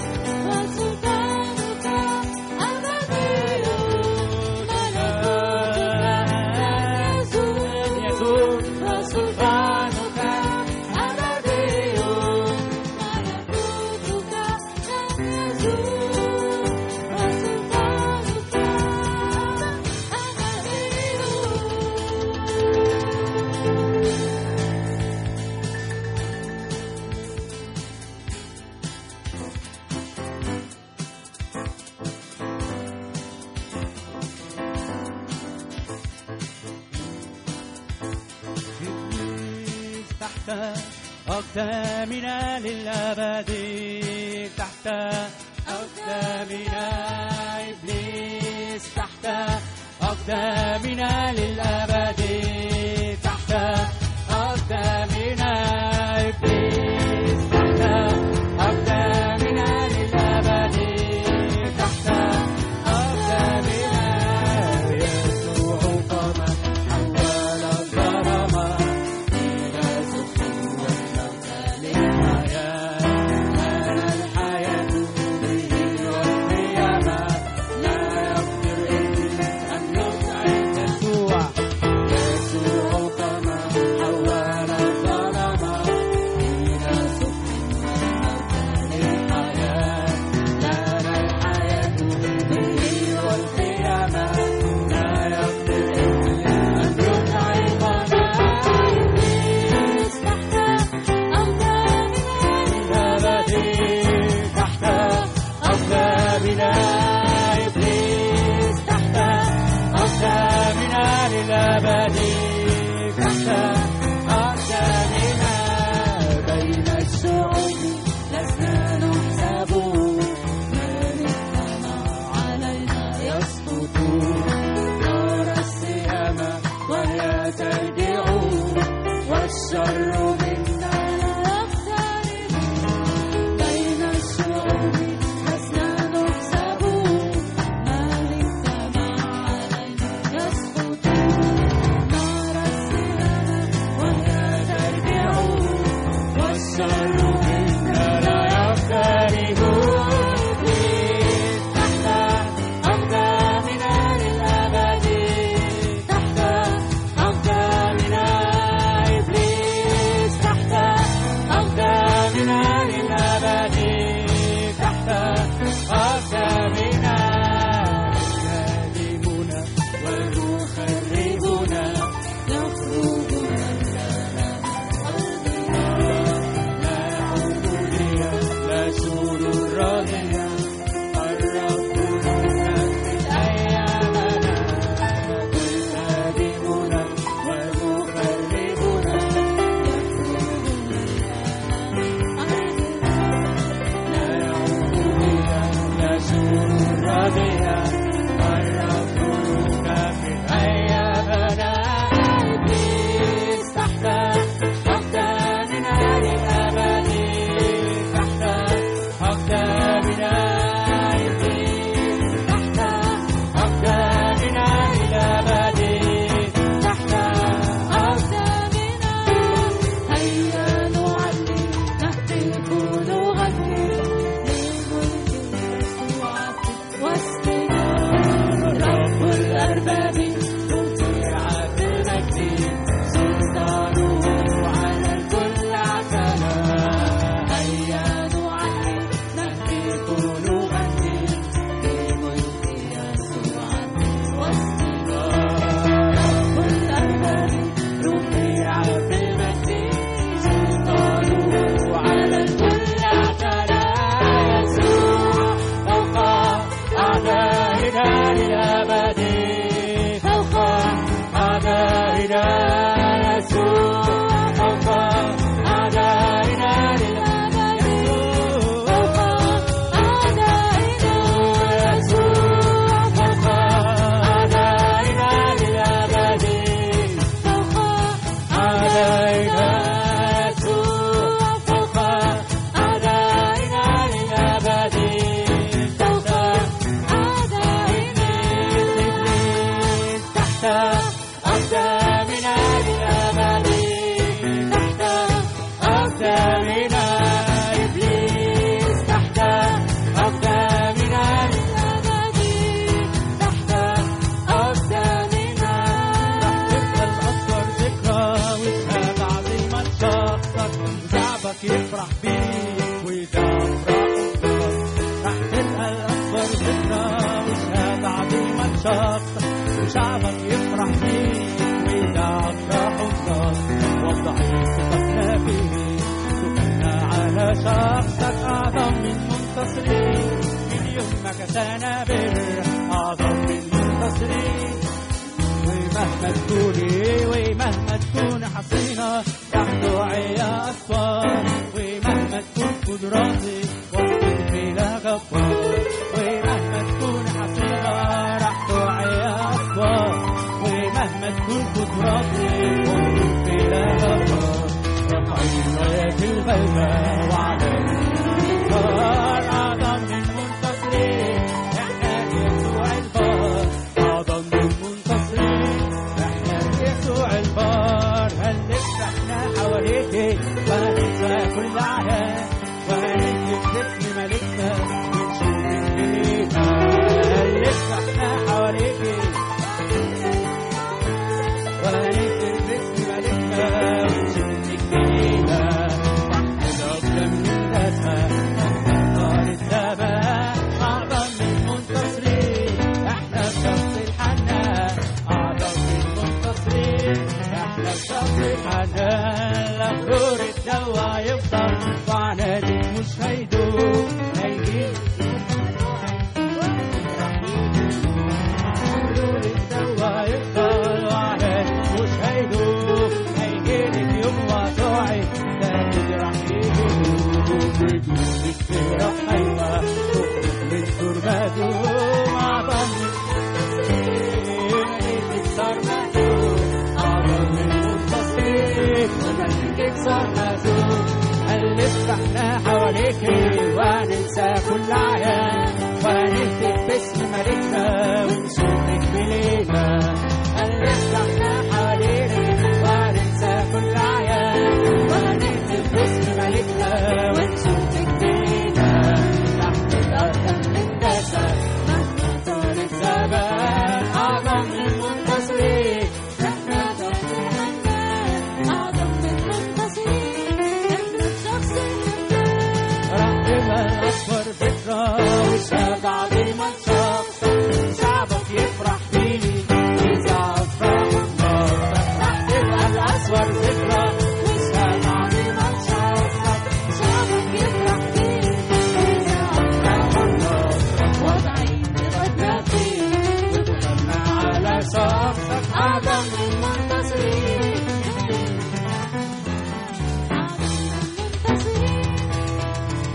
يزول وسلطانك أبدي إبليس تحت أقدامنا للأبد تحت أقدامنا إبليس تحت أقدامنا للأبد تحت أقدامنا إبليس تحت أقدامنا للأبد تحت أقدامنا يسوع قام حول الظلام إلى سكون الموت للحياة أنا الحياة به والقيامة لا يقدر الأكبر ذكرى وشهادة عظيمة شخص وشعبك يفرح فيك وإذا أفراح الناس والضعيف ثقتنا فيه سكننا على شخصك أعظم من منتصرين من يوم كسانا بر أعظم من منتصرين ومهما تكوني ومهما تكون حصينة رح توعي يا أطفال ومهما تكون قدراتي وقت بلا غفار ومهما تكون حصينة رح توعي يا أطفال ومهما تكون قدراتي وقت بلا غفار رفعي راية الغلبة وعلى الإنكار أعظم من منتصرين إحنا يسوع البار أعظم من منتصرين إحنا يسوع البار هلف إحنا حواليك وهننسى كل عيان وهنكتب اسم ملكنا ونشوف إيدينا هلف إحنا حواليك وهنكتب اسم ملكنا ونشوف إيدينا الأقدم من دسمة نار السماء أعظم من منتصرين إحنا بشخص الحنان أعظم من منتصرين إحنا بشخص الحنان لغرور الدوا يفضل وعنادك مش هيدوم هيجيب لغرور الدوا يفضل وعنادك مش هيدوم هيجيلك يوم وتوعي لكن راح يجيبوك بدونك فرح حيوة تخرج من تربته أعظم من صار مهزوم أعظم من منتصرين وملكك صار مهزوم هنلف احنا حواليك وننسى كل عيان ونهتف باسم ملكنا ونشوفك بلينا هنلف احنا حواليك وننسى كل عيان ونهتف باسم ملكنا ونشوفك بلينا تحت الأرض من دسم مهما طال الزمان أعظم من منتصرين احنا تحت أعظم من منتصرين إحنا بشخص رحمة الأكبر ذكرى وشهادة عظيمة شخص شعبك يفرح فيني إذا أفرح النار رح تبقى الأسور ذكرى وشهادة عظيمة شخص شعبك يفرح فيه إذا أفرح النار وضعي بغدنا فيه وتغنى على شخصك أعظم من منتصرين أعظم من منتصرين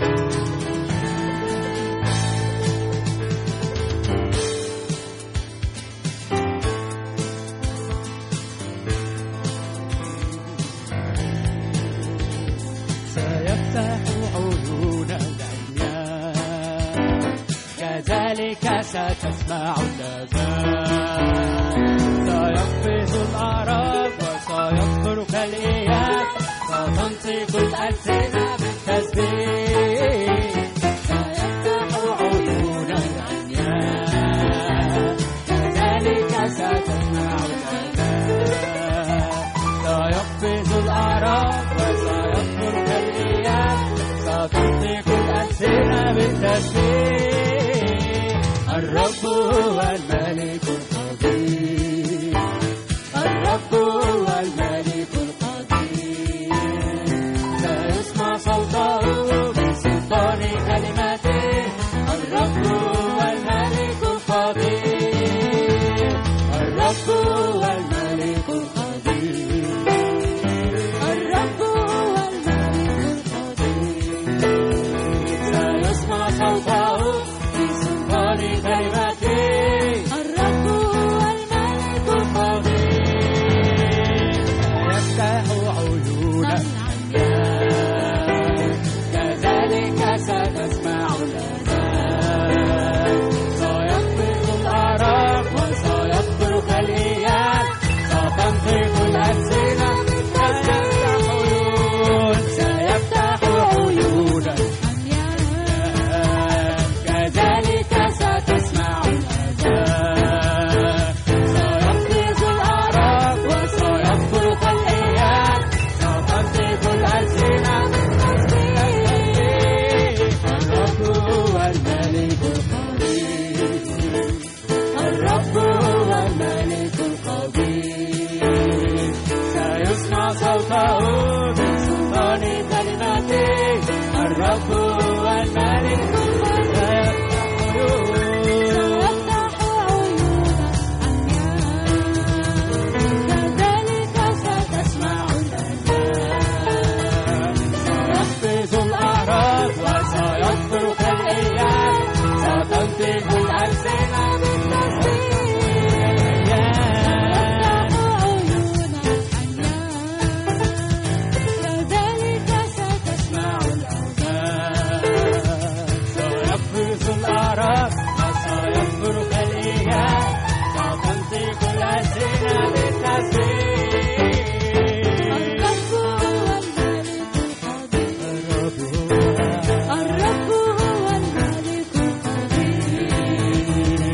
سيفتح عيون العميان كذلك ستسمع الأذان سيقفز الأعراب وسيصدرك الإياب ستنطق الألسنة بالتسبيح سيفتح عيون العميان كذلك ستسمع الأذان سيقفز الأعراب وسيصدرك الإياب ستنطق الألسنة بالتسبيح الرب هو الملك القدير الرب هو الملك القدير سيسمع صوته بسلطان كلماته الرب هو الملك القدير الرب هو الملك القدير الرب هو الملك القدير سيسمع صوته بسلطان كلماته الرب تنطق الألسنة بالتسبيح بالأيام تفتح عيون الحياة كذلك ستسمع الأوزان سيفرز الأعراف وسيفرق الإيام ستنطق الألسنة بالتسبيح الرب هو الملك القدير الرب هو الرب هو الملك القدير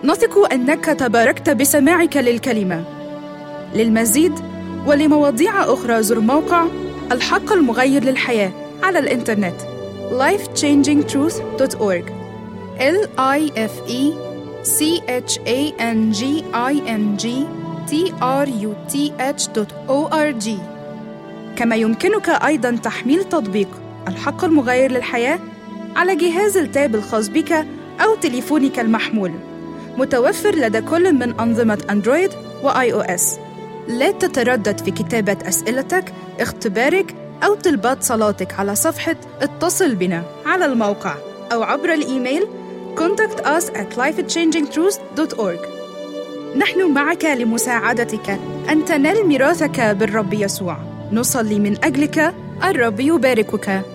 نثق أنك تباركت بسماعك للكلمة للمزيد ولمواضيع أخرى زر موقع الحق المغير للحياة على الإنترنت lifechangingtruth.org l i f e c h a n g i n g t r u t h o r g كما يمكنك أيضا تحميل تطبيق الحق المغير للحياة على جهاز التاب الخاص بك أو تليفونك المحمول متوفر لدى كل من أنظمة أندرويد وآي أو إس لا تتردد في كتابة أسئلتك اختبارك أو طلبات صلاتك على صفحة اتصل بنا على الموقع أو عبر الإيميل contact us at lifechangingtruth.org نحن معك لمساعدتك أن تنال ميراثك بالرب يسوع نصلي من أجلك الرب يباركك